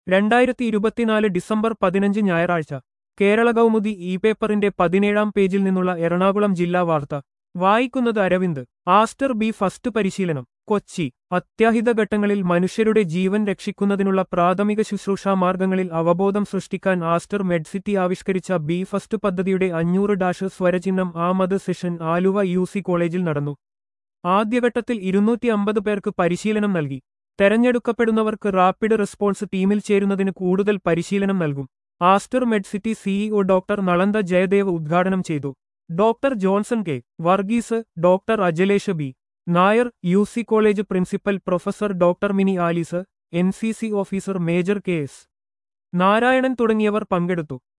രണ്ടായിരത്തി ഇരുപത്തിനാല് ഡിസംബർ പതിനഞ്ച് ഞായറാഴ്ച കേരള കൗമുദി ഇ പേപ്പറിന്റെ പതിനേഴാം പേജിൽ നിന്നുള്ള എറണാകുളം ജില്ലാ വാർത്ത വായിക്കുന്നത് അരവിന്ദ് ആസ്റ്റർ ബി ഫസ്റ്റ് പരിശീലനം കൊച്ചി അത്യാഹിത ഘട്ടങ്ങളിൽ മനുഷ്യരുടെ ജീവൻ രക്ഷിക്കുന്നതിനുള്ള പ്രാഥമിക ശുശ്രൂഷാ മാർഗങ്ങളിൽ അവബോധം സൃഷ്ടിക്കാൻ ആസ്റ്റർ മെഡ്സിറ്റി ആവിഷ്കരിച്ച ബി ഫസ്റ്റ് പദ്ധതിയുടെ അഞ്ഞൂറ് ഡാഷ് സ്വരചിഹ്നം ആമത് സെഷൻ ആലുവ യു സി കോളേജിൽ നടന്നു ആദ്യഘട്ടത്തിൽ ഇരുന്നൂറ്റി അമ്പത് പേർക്ക് പരിശീലനം നൽകി തെരഞ്ഞെടുക്കപ്പെടുന്നവർക്ക് റാപ്പിഡ് റെസ്പോൺസ് ടീമിൽ ചേരുന്നതിന് കൂടുതൽ പരിശീലനം നൽകും ആസ്റ്റർ മെഡ്സിറ്റി സിഇഒ ഡോക്ടർ നളന്ദ ജയദേവ് ഉദ്ഘാടനം ചെയ്തു doctor Johnson K Varghese doctor Ajalesh B Nair U C college principal professor doctor Mini Alice N C C officer major K S Narayanan തുടങ്ങിയവർ പങ്കെടുത്തു